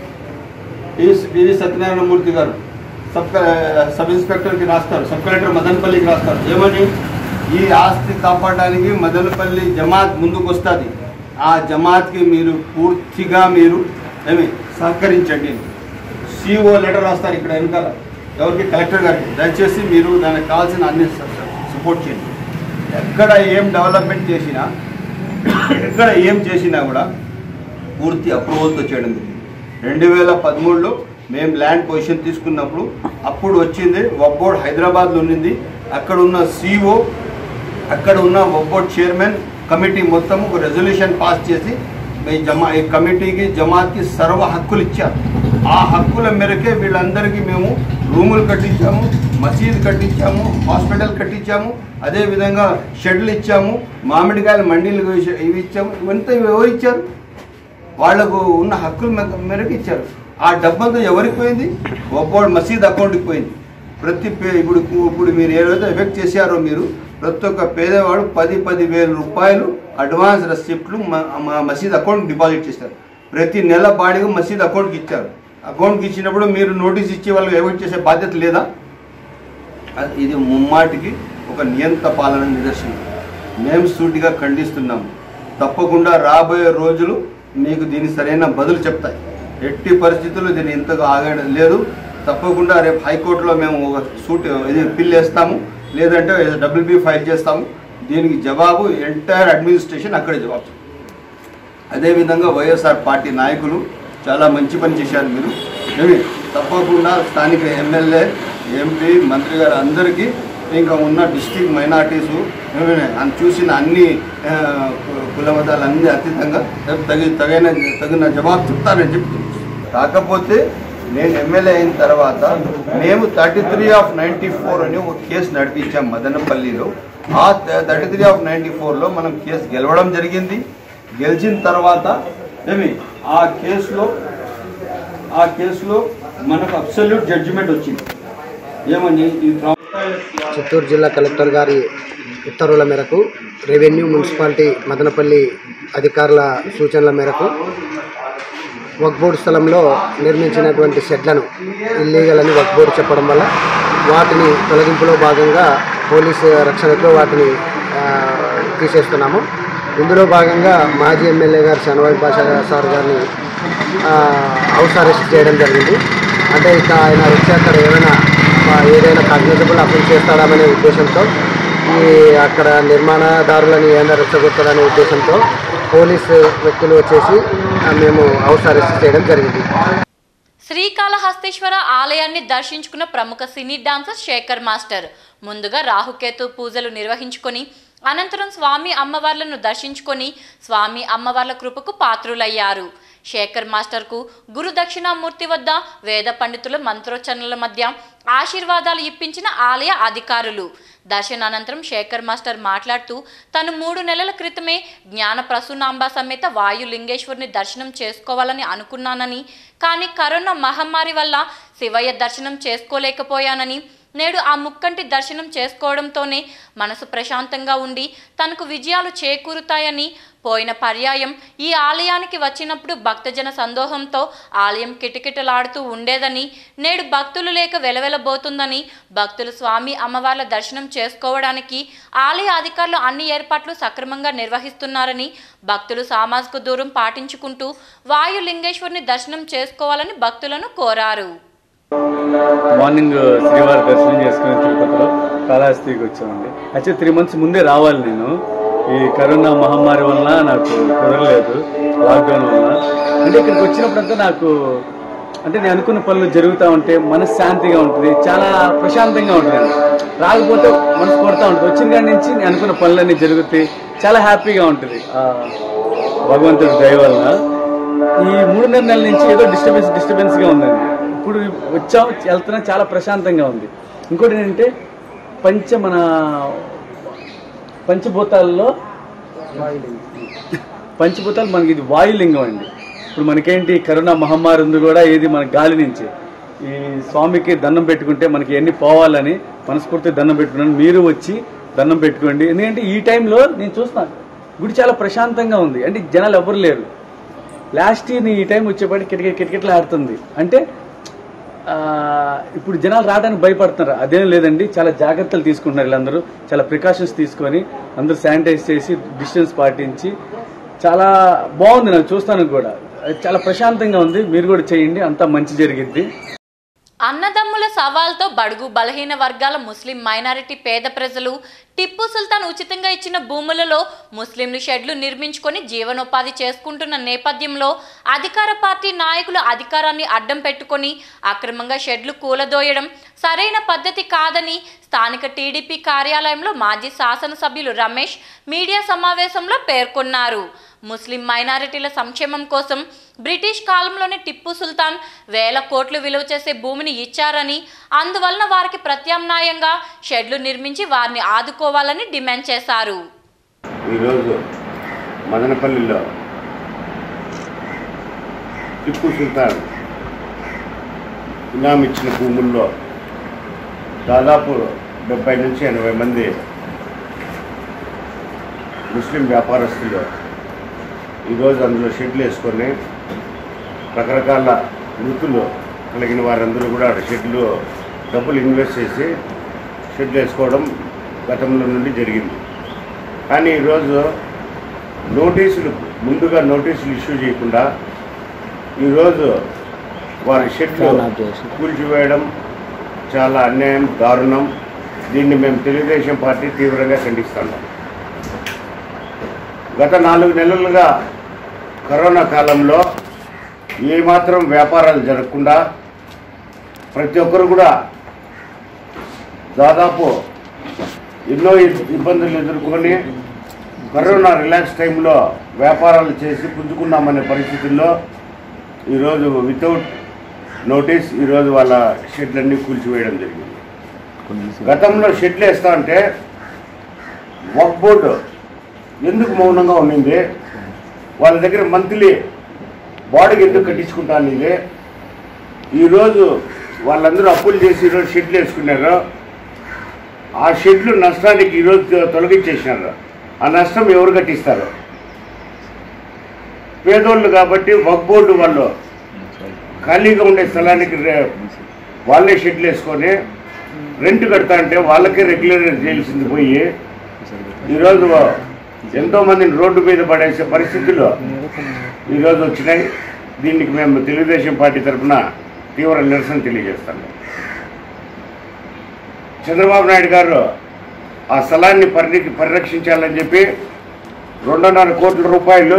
P- PV Satyanarayana Murthy garu sub క- సబ్ ఇన్స్పెక్టర్కి రాస్తారు సబ్ కలెక్టర్ మదనపల్లికి రాస్తారు ఏమని ఈ ఆస్తి కాపాడడానికి మదనపల్లి జమాత్ ముందుకు వస్తుంది ఆ జమాత్కి మీరు పూర్తిగా మీరు ఏమి సహకరించండి సిఓ లెటర్ రాస్తారు ఇక్కడ వెనకాల ఎవరికి కలెక్టర్ గారికి దయచేసి మీరు దానికి కావాల్సిన అన్ని సపోర్ట్ చేయండి ఎక్కడ ఏం డెవలప్మెంట్ చేసినా ఎక్కడ ఏం చేసినా కూడా పూర్తి అప్రూవల్తో చేయడం జరిగింది రెండు వేల పదమూడులో మేము ల్యాండ్ పొజిషన్ తీసుకున్నప్పుడు అప్పుడు వచ్చింది వబ్బోర్డ్ హైదరాబాద్లో ఉన్నింది అక్కడ ఉన్న సిఓ అక్కడ ఉన్న వబ్బోర్డ్ చైర్మన్ కమిటీ మొత్తం ఒక రెజల్యూషన్ పాస్ చేసి ఈ జమా ఈ కమిటీకి జమాత్కి సర్వ హక్కులు ఇచ్చారు ఆ హక్కుల మేరకే వీళ్ళందరికీ మేము రూములు కట్టించాము మసీద్ కట్టించాము హాస్పిటల్ కట్టించాము అదేవిధంగా షెడ్లు ఇచ్చాము మామిడికాయల మండీలు ఇవి ఇచ్చాము ఇవంతా ఇవి ఎవరు ఇచ్చారు వాళ్లకు ఉన్న హక్కుల మేర- మేరకు ఇచ్చారు ఆ డబ్బంతా ఎవరికి పోయింది ఒక్కోడు మసీద్ అకౌంట్కి పోయింది ప్రతి పే- ఇప్పుడు ఇప్పుడు మీరు ఏదైతే ఎఫెక్ట్ చేశారో మీరు ప్రతి ఒక్క పేదవాడు పది పది వేల రూపాయలు అడ్వాన్స్ రెసిప్ట్లు మ- మా మసీద్ అకౌంట్ డిపాజిట్ చేశారు ప్రతి నెల బాడీగా మసీద్ అకౌంట్కి ఇచ్చారు అకౌంట్కి ఇచ్చినప్పుడు మీరు నోటీస్ ఇచ్చి వాళ్ళకి ఎఫెక్ట్ చేసే బాధ్యత లేదా అది ఇది ముమ్మాటికి ఒక నియంత్ర పాలన నిదర్శనం మేము సూటిగా ఖండిస్తున్నాము తప్పకుండా రాబోయే రోజులు మీకు దీని సరైన బదులు చెప్తాయి ఎట్టి పరిస్థితుల్లో దీన్ని ఇంతగా ఆగడం లేదు తప్పకుండా రేపు హైకోర్టులో మేము ఒక సూట్ ఇది పిల్ వేస్తాము లేదంటే డబ్ల్యూబీ ఫైల్ చేస్తాము దీనికి జవాబు ఎంటైర్ అడ్మినిస్ట్రేషన్ అక్కడే జవాబు చెప్తారు. అదేవిధంగా వైఎస్ఆర్ పార్టీ నాయకులు చాలా మంచి పని చేశారు మీరు ఏమి తప్పకుండా స్థానిక ఎమ్మెల్యే ఎంపీ మంత్రి గారు అందరికీ ఇంకా ఉన్న డిస్టిక్ మైనార్టీసు ఏమైనా చూసిన అన్ని ఆ, కు- కుల మతాలు అన్ని అతీతంగా తగి తగిన తగిన జవాబు చెప్తారని చెప్తున్నాను కాకపోతే నేను ఎమ్మెల్యే అయిన తర్వాత మేము thirty three of ninety four అని ఒక కేసు నడిపించాం మదనపల్లిలో ఆ థర్టీ త్రీ ఆఫ్ నైంటీ ఫోర్లో మనం కేసు గెలవడం జరిగింది గెలిచిన తర్వాత ఏమి ఆ కేసులో ఆ కేసులో మనకు అబ్సల్యూట్ జడ్జిమెంట్ వచ్చింది ఏమని ఈ చిత్తూరు జిల్లా కలెక్టర్ గారి ఉత్తర్వుల మేరకు రెవెన్యూ మున్సిపాలిటీ మదనపల్లి అధికారుల సూచనల మేరకు వక్ బోర్డు స్థలంలో నిర్మించినటువంటి షెడ్లను ఇల్లీగల్ అని వక్ బోర్డు చెప్పడం వల్ల వాటిని తొలగింపులో భాగంగా పోలీసు రక్షణతో వాటిని ఆ, తీసేస్తున్నాము ఇందులో భాగంగా మాజీ ఎమ్మెల్యే గారు షన్వాయి పాషా సార్ గారిని ఆ, హౌస్ అరెస్ట్ చేయడం జరిగింది అంటే ఇక ఆయన వచ్చి అక్కడ ఏమైనా ఆ, ఏదైనా కాగ్నిజబుల్ అఫెన్స్ చేస్తాడమనే ఉద్దేశంతో ఈ అక్కడ నిర్మాణదారులని ఏమైనా రెచ్చగొట్టాలనే ఉద్దేశంతో పోలీసు వ్యక్తులు వచ్చేసి ఆ, మేము హౌస్ అరెస్ట్ చేయడం జరిగింది శ్రీకాళహస్తీశ్వర ఆలయాన్ని దర్శించుకున్న ప్రముఖ సినీ డాన్సర్ శేఖర్ మాస్టర్ ముందుగా రాహుకేతు పూజలు నిర్వహించుకొని అనంతరం స్వామి అమ్మవార్లను దర్శించుకొని స్వామి అమ్మవార్ల కృపకు పాత్రులయ్యారు శేఖర్ మాస్టర్కు గురు దక్షిణామూర్తి వద్ద వేద పండితుల మంత్రోచ్చరణల మధ్య ఆశీర్వాదాలు ఇప్పించిన ఆలయ అధికారులు దర్శనానంతరం శేఖర్ మాస్టర్ మాట్లాడుతూ తను మూడు నెలల క్రితమే జ్ఞాన ప్రసూనాంబ సమేత వాయులింగేశ్వరిని దర్శనం చేసుకోవాలని అనుకున్నానని కానీ కరోనా మహమ్మారి వల్ల శివయ్య దర్శనం చేసుకోలేకపోయానని నేడు ఆ ముక్కంటి దర్శనం చేసుకోవడంతోనే మనసు ప్రశాంతంగా ఉండి తనకు విజయాలు చేకూరుతాయని పోయిన పర్యాయం ఈ ఆలయానికి వచ్చినప్పుడు భక్తజన సందోహంతో ఆలయం కిటకిటలాడుతూ ఉండేదని నేడు భక్తులు లేక వెలవెలబోతుందని భక్తులు స్వామి అమ్మవార్ల దర్శనం చేసుకోవడానికి ఆలయ అధికారులు అన్ని ఏర్పాట్లు సక్రమంగా నిర్వహిస్తున్నారని భక్తులు సామాజిక దూరం పాటించుకుంటూ వాయులింగేశ్వరిని దర్శనం చేసుకోవాలని భక్తులను కోరారు మార్నింగ్ శ్రీవారి దర్శనం చేసుకుని తిరుపతిలో కాళహస్తికి వచ్చామండి యాక్చువల్లీ త్రీ మంత్స్ ముందే రావాలి నేను ఈ కరోనా మహమ్మారి వలన నాకు కుదరలేదు లాక్డౌన్ వలన అంటే ఇక్కడికి వచ్చినప్పుడంతా నాకు అంటే నేను అనుకున్న పనులు జరుగుతూ ఉంటే మనశ్శాంతిగా ఉంటుంది చాలా ప్రశాంతంగా ఉంటుంది రాకపోతే మనసు కొడతా ఉంటుంది వచ్చిన కాడి నుంచి నేను అనుకున్న పనులన్నీ జరుగుతాయి చాలా హ్యాపీగా ఉంటుంది ఆ భగవంతుడి దయ వలన ఈ మూడున్నర నెలల నుంచి ఏదో డిస్టర్బెన్స్ డిస్టర్బెన్స్గా ఉందండి ఇప్పుడు వచ్చాం వెళ్తున్నాం చాలా ప్రశాంతంగా ఉంది ఇంకోటి ఏంటంటే పంచ మన పంచభూతాల్లో పంచభూతాలు మనకి ఇది వాయులింగం అండి ఇప్పుడు మనకేంటి కరోనా మహమ్మారి ఉంది కూడా ఏది మన గాలి నుంచి ఈ స్వామికి దండం పెట్టుకుంటే మనకి ఎన్ని పోవాలని మనస్ఫూర్తి దండం పెట్టుకున్నాను మీరు వచ్చి దండం పెట్టుకోండి ఎందుకంటే ఈ టైంలో నేను చూస్తాను గుడి చాలా ప్రశాంతంగా ఉంది అంటే జనాలు ఎవరు లేరు లాస్ట్ ఇయర్ ఈ టైం వచ్చేపాటి కిటకి కిటకిటలు ఆడుతుంది అంటే ఆ, ఇప్పుడు జనాలు రావడానికి భయపడుతున్నారు అదేం లేదండి చాలా జాగ్రత్తలు తీసుకుంటున్నారు వీళ్ళందరూ చాలా ప్రికాషన్స్ తీసుకొని అందరూ శానిటైజ్ చేసి డిస్టెన్స్ పాటించి చాలా బాగుంది నాకు చూస్తాను కూడా చాలా ప్రశాంతంగా ఉంది మీరు కూడా చేయండి అంతా మంచి జరిగిద్ది అన్నదమ్ముల సవాల్తో బడుగు బలహీన వర్గాల ముస్లిం మైనారిటీ పేద ప్రజలు టిప్పు సుల్తాన్ ఉచితంగా ఇచ్చిన భూములలో ముస్లింలు షెడ్లు నిర్మించుకొని జీవనోపాధి చేసుకుంటున్న నేపథ్యంలో అధికార పార్టీ నాయకులు అధికారాన్ని అడ్డం పెట్టుకొని అక్రమంగా షెడ్లు కూలదోయడం సరైన పద్ధతి కాదని స్థానిక టీడీపీ కార్యాలయంలో మాజీ శాసనసభ్యులు రమేష్ మీడియా సమావేశంలో పేర్కొన్నారు ముస్లిం మైనారిటీల సంక్షేమం కోసం బ్రిటిష్ కాలంలోనే టిప్పు సుల్తాన్ వేల కోట్లు విలువ చేసే భూమిని ఇచ్చారని అందువలన వారికి ప్రత్యామ్నాయంగా షెడ్లు నిర్మించి వారిని ఆదుకోవాలని డిమాండ్ చేశారు ఈరోజు మదనపల్లిలో టిప్పు సుల్తాన్ ఇనాం ఇచ్చిన భూముల్లో దాదాపు డెబ్బై నుంచి ఎనభై మంది ముస్లిం వ్యాపారస్తులు ఈరోజు అందులో షెడ్లు వేసుకొని రకరకాల వృత్తులు కలిగిన వారందరూ కూడా ఆడ షెడ్లు డబ్బులు ఇన్వెస్ట్ చేసి షెడ్లు వేసుకోవడం గతంలో నుండి జరిగింది కానీ ఈరోజు నోటీసులు ముందుగా నోటీసులు ఇష్యూ చేయకుండా ఈరోజు వారి షెడ్లు కూల్చివేయడం చాలా అన్యాయం దారుణం దీన్ని మేము తెలుగుదేశం పార్టీ తీవ్రంగా ఖండిస్తున్నాం గత నాలుగు నెలలుగా కరోనా కాలంలో ఏమాత్రం వ్యాపారాలు జరగకుండా ప్రతి ఒక్కరు కూడా దాదాపు ఎన్నో ఇబ్- ఇబ్బందులు ఎదుర్కొని కరోనా రిలాక్స్ టైంలో వ్యాపారాలు చేసి పుంజుకున్నామనే పరిస్థితుల్లో ఈరోజు వితౌట్ నోటీస్ ఈరోజు వాళ్ళ షెడ్లన్నీ కూల్చివేయడం జరిగింది గతంలో షెడ్లు వేస్తా అంటే వర్క్ బోర్డు ఎందుకు మౌనంగా ఉండింది వాళ్ళ దగ్గర మంత్లీ బాడీకి ఎందుకు కట్టించుకుంటా అనేది ఈరోజు వాళ్ళందరూ అప్పులు చేసి ఈరోజు షెడ్లు వేసుకున్నారు ఆ షెడ్లు నష్టానికి ఈరోజు తొలగించేసినారు ఆ నష్టం ఎవరు కట్టిస్తారు పేదోళ్ళు కాబట్టి వర్క్ బోర్డు వాళ్ళు ఖాళీగా ఉండే స్థలానికి రే- వాళ్ళే షెడ్లు వేసుకొని రెంట్ కడతా అంటే వాళ్ళకే రెగ్యులర్ చేయాల్సింది పోయి ఈరోజు ఎంతో మందిని రోడ్డు మీద పడేసే పరిస్థితులు ఈరోజు వచ్చినాయి దీనికి మేము తెలుగుదేశం పార్టీ తరఫున తీవ్ర నిరసన తెలియజేస్తాము చంద్రబాబు నాయుడు గారు ఆ స్థలాన్ని పరి పరిరక్షించాలని చెప్పి రెండున్నర కోట్ల రూపాయలు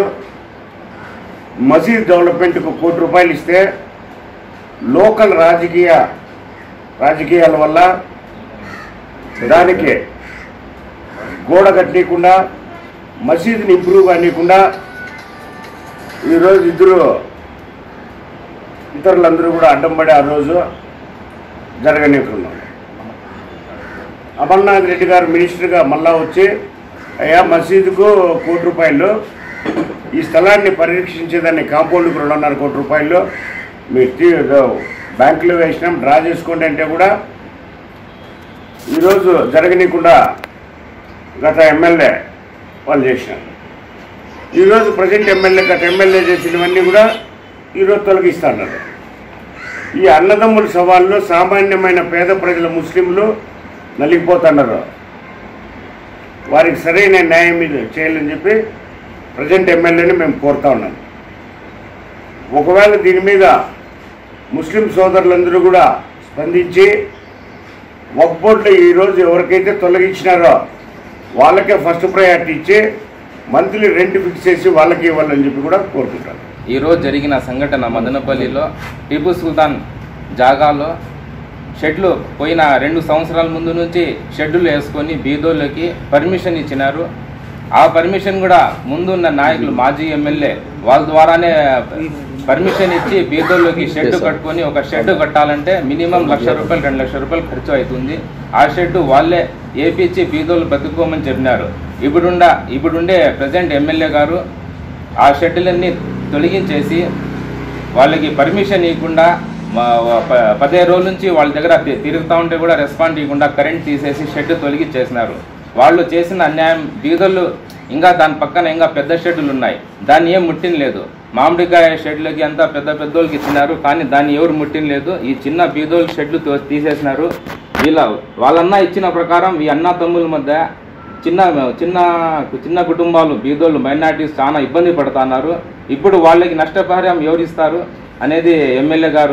మసీద్ డెవలప్మెంట్కు కోటి రూపాయలు ఇస్తే లోకల్ రాజకీయ రాజకీయాల వల్ల దానికి గోడ కట్టనీయకుండా మసీదుని ఇంప్రూవ్ కానీయకుండా ఈరోజు ఇద్దరు ఇతరులందరూ కూడా అడ్డం పడి ఆ రోజు జరగనీకున్నాం అమర్నాథ్ రెడ్డి గారు మినిస్టర్గా మళ్ళా వచ్చి అయ్యా మసీదుకు కోటి రూపాయలు ఈ స్థలాన్ని పరిరక్షించేదాన్ని కాంపౌండ్కు రెండున్నర కోటి రూపాయలు మీరు తీ- బ్యాంకులో వేసినాం డ్రా చేసుకోండి అంటే కూడా ఈరోజు జరగనీయకుండా గత ఎమ్మెల్యే వాళ్ళు చేసినారు ఈరోజు ప్రజెంట్ ఎమ్మెల్యే గత ఎమ్మెల్యే చేసినవన్నీ కూడా ఈరోజు తొలగిస్తున్నారు ఈ అన్నదమ్ముల సవాల్లో సామాన్యమైన పేద ప్రజల ముస్లింలు నలిగిపోతున్నారు వారికి సరైన న్యాయం ఇది చేయాలని చెప్పి ప్రజెంట్ ఎమ్మెల్యేని మేము కోరుతా ఉన్నాం ఒకవేళ దీని మీద ముస్లిం సోదరులందరూ కూడా స్పందించి వక్ బోర్డులో ఈరోజు ఎవరికైతే తొలగించినారో వాళ్ళకే ఫస్ట్ ప్రయారిటీ ఇచ్చి మంత్లీ రెంట్ ఫిక్స్ చేసి వాళ్ళకి ఇవ్వాలని చెప్పి కూడా కోరుకుంటాను ఈరోజు జరిగిన సంఘటన మదనపల్లిలో టిపు సుల్తాన్ జాగాలో షెడ్లు పోయిన రెండు సంవత్సరాల ముందు నుంచి షెడ్యూల్ వేసుకొని బీదోళ్ళకి పర్మిషన్ ఇచ్చినారు ఆ పర్మిషన్ కూడా ముందున్న నాయకులు మాజీ ఎమ్మెల్యే వాళ్ళ ద్వారానే పర్మిషన్ ఇచ్చి బీదోళ్ళకి షెడ్ కట్టుకొని ఒక షెడ్ కట్టాలంటే మినిమం లక్ష రూపాయలు రెండు లక్షల రూపాయలు ఖర్చు అవుతుంది ఆ షెడ్ వాళ్ళే ఏపీచ్చి బీదోళ్ళు బతుకోమని చెప్పినారు ఇప్పుడుండ ఇప్పుడుండే ప్రజెంట్ ఎమ్మెల్యే గారు ఆ షెడ్లన్నీ తొలగించేసి వాళ్ళకి పర్మిషన్ ఇవ్వకుండా మా- ప- పదిహేను రోజుల నుంచి వాళ్ళ దగ్గర తి- తిరుగుతూ ఉంటే కూడా రెస్పాండ్ ఇవ్వకుండా కరెంట్ తీసేసి షెడ్ తొలగించేసినారు వాళ్ళు చేసిన అన్యాయం బీదోళ్ళు ఇంకా దాని పక్కన ఇంకా పెద్ద షెడ్లు ఉన్నాయి దాన్ని ఏం ముట్టిన లేదు మామిడికాయ షెడ్లకి అంతా పెద్ద పెద్దోళ్ళకి ఇచ్చినారు కానీ దాన్ని ఎవరు ముట్టిన లేదు ఈ చిన్న బీదోళ్ళ షెడ్లు తో- తీసేసినారు వీళ్ళ వాళ్ళన్న ఇచ్చిన ప్రకారం ఈ అన్న తమ్ముల మధ్య చిన్న చిన్న చిన్న కుటుంబాలు బీదోళ్ళు మైనార్టీస్ చాలా ఇబ్బంది పడుతున్నారు ఇప్పుడు వాళ్ళకి నష్టపరిహారం ఎవరు ఇస్తారు అనేది ఎమ్మెల్యే గారు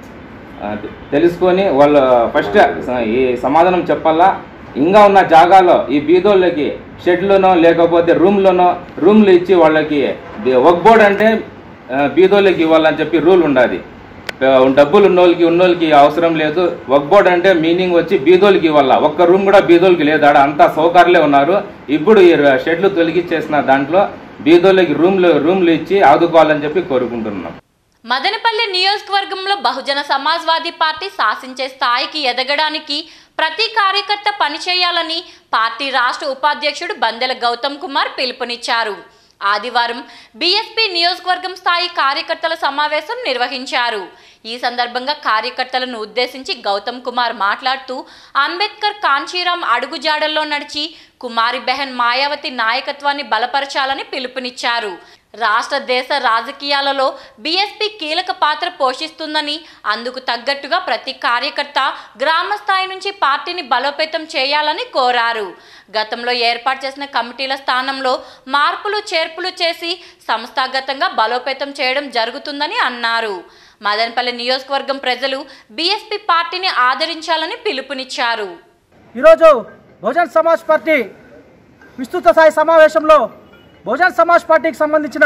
ఆ, తెలుసుకొని వాళ్ళు ఫస్ట్ ఈ సమాధానం చెప్పాలా ఇంకా ఉన్న జాగాలో ఈ బీదోళ్ళకి షెడ్లోనో లేకపోతే రూమ్లోనో రూమ్లు ఇచ్చి వాళ్ళకి వర్క్ బోర్డ్ అంటే ఆ, బీదోళ్ళకి ఇవ్వాలని చెప్పి రూల్ ఉండాలి డబ్బులు ఉన్నోళ్ళకి ఉన్నోళ్ళకి అవసరం లేదు వర్క్ బోర్డ్ అంటే మీనింగ్ వచ్చి బీదోళ్ళకి ఇవ్వాల ఒక్క రూమ్ కూడా బీదోళ్ళకి లేదు ఆడ అంతా సౌకర్యాలే ఉన్నారు ఇప్పుడు ఈ షెడ్లు తొలగించేసిన దాంట్లో బీదోళ్ళకి రూమ్లు రూమ్లు ఇచ్చి ఆదుకోవాలని చెప్పి కోరుకుంటున్నాం మదనపల్లి నియోజకవర్గంలో బహుజన సమాజ్వాదీ పార్టీ శాసించే స్థాయికి ఎదగడానికి ప్రతి కార్యకర్త పనిచేయాలని పార్టీ రాష్ట్ర ఉపాధ్యక్షుడు బందెల గౌతమ్ కుమార్ పిలుపునిచ్చారు ఆదివారం బీఎస్పీ నియోజకవర్గం స్థాయి కార్యకర్తల సమావేశం నిర్వహించారు ఈ సందర్భంగా కార్యకర్తలను ఉద్దేశించి గౌతమ్ కుమార్ మాట్లాడుతూ అంబేద్కర్ కాంచీరాం అడుగుజాడల్లో నడిచి కుమారి బెహన్ మాయావతి నాయకత్వాన్ని బలపరచాలని పిలుపునిచ్చారు రాష్ట్ర దేశ రాజకీయాలలో బీఎస్పీ కీలక పాత్ర పోషిస్తుందని అందుకు తగ్గట్టుగా ప్రతి కార్యకర్త గ్రామ స్థాయి నుంచి పార్టీని బలోపేతం చేయాలని కోరారు గతంలో ఏర్పాటు చేసిన కమిటీల స్థానంలో మార్పులు చేర్పులు చేసి సంస్థాగతంగా బలోపేతం చేయడం జరుగుతుందని అన్నారు మదనపల్లి నియోజకవర్గం ప్రజలు బీఎస్పీ పార్టీని ఆదరించాలని పిలుపునిచ్చారు ఈరోజు బహుజన్ సమాజ్ పార్టీ విస్తృత స్థాయి సమావేశంలో బహుజన్ సమాజ్ పార్టీకి సంబంధించిన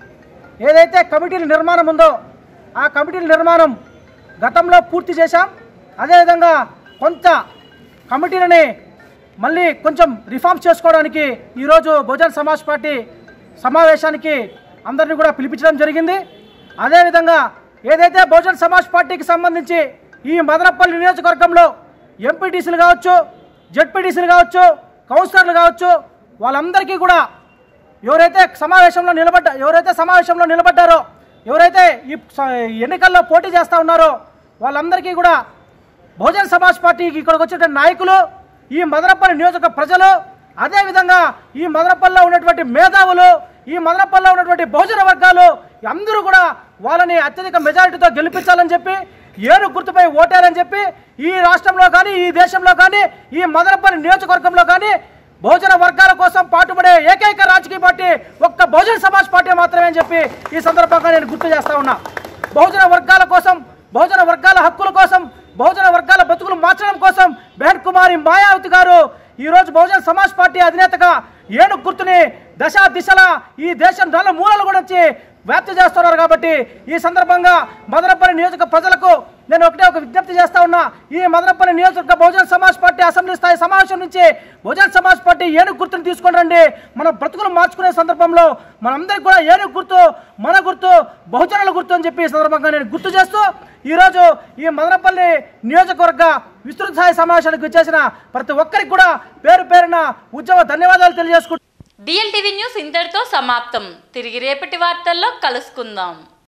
ఏదైతే కమిటీల నిర్మాణం ఉందో ఆ కమిటీల నిర్మాణం గతంలో పూర్తి చేశాం అదేవిధంగా కొంత కమిటీలని మళ్ళీ కొంచెం రిఫార్మ్స్ చేసుకోవడానికి ఈరోజు బహుజన్ సమాజ్ పార్టీ సమావేశానికి అందరినీ కూడా పిలిపించడం జరిగింది అదేవిధంగా ఏదైతే బహుజన్ సమాజ్ పార్టీకి సంబంధించి ఈ మదనపల్లి నియోజకవర్గంలో ఎంపీటీసీలు కావచ్చు జెడ్పీటీసీలు కావచ్చు కౌన్సిలర్లు కావచ్చు వాళ్ళందరికీ కూడా ఎవరైతే సమావేశంలో నిలబడ్డ ఎవరైతే సమావేశంలో నిలబడ్డారో ఎవరైతే ఈ స- ఎన్నికల్లో పోటీ చేస్తూ ఉన్నారో వాళ్ళందరికీ కూడా బహుజన్ సమాజ్ పార్టీకి ఇక్కడికి వచ్చినటువంటి నాయకులు ఈ మదనపల్లి నియోజక ప్రజలు అదేవిధంగా ఈ మదనపల్లిలో ఉన్నటువంటి మేధావులు ఈ మదనపల్లిలో ఉన్నటువంటి బహుజన వర్గాలు అందరూ కూడా వాళ్ళని అత్యధిక మెజారిటీతో గెలిపించాలని చెప్పి ఏను గుర్తుపై ఓటేయాలని చెప్పి ఈ రాష్ట్రంలో కానీ ఈ దేశంలో కానీ ఈ మదనపల్లి నియోజకవర్గంలో కానీ బహుజన వర్గాల కోసం పాటుపడే ఏకైక రాజకీయ పార్టీ ఒక్క బహుజన సమాజ్ పార్టీ మాత్రమే అని చెప్పి ఈ సందర్భంగా నేను గుర్తు చేస్తా ఉన్నా బహుజన వర్గాల కోసం బహుజన వర్గాల హక్కుల కోసం బహుజన వర్గాల బతుకులు మార్చడం కోసం బెహన్ కుమారి మాయావతి గారు ఈ రోజు బహుజన సమాజ్ పార్టీ అధినేతగా ఏడు గుర్తుని దశ దిశల ఈ దేశం నల్ల మూలలు కూడా వచ్చి వ్యాప్తి చేస్తున్నారు కాబట్టి ఈ సందర్భంగా మదనపల్లి నియోజక ప్రజలకు నేను ఒకటే ఒక విజ్ఞప్తి చేస్తా ఉన్నా ఈ మదనపల్లి నియోజకవర్గ బహుజన సమాజ్ పార్టీ అసెంబ్లీ స్థాయి సమావేశం నుంచి బహుజన సమాజ్ పార్టీ ఏనుగు గుర్తును తీసుకొని రండి మన బ్రతుకులు మార్చుకునే సందర్భంలో మనందరికీ కూడా ఏనుగు గుర్తు మన గుర్తు బహుజనుల గుర్తు అని చెప్పి ఈ సందర్భంగా నేను గుర్తు చేస్తూ ఈరోజు ఈ మదనపల్లి నియోజకవర్గ విస్తృత స్థాయి సమావేశానికి వచ్చేసిన ప్రతి ఒక్కరికి కూడా పేరు పేరున ఉద్యమ ధన్యవాదాలు తెలియజేసుకుంటూ డిఎల్టీవీ న్యూస్ ఇంతటితో సమాప్తం తిరిగి రేపటి వార్తల్లో కలుసుకుందాం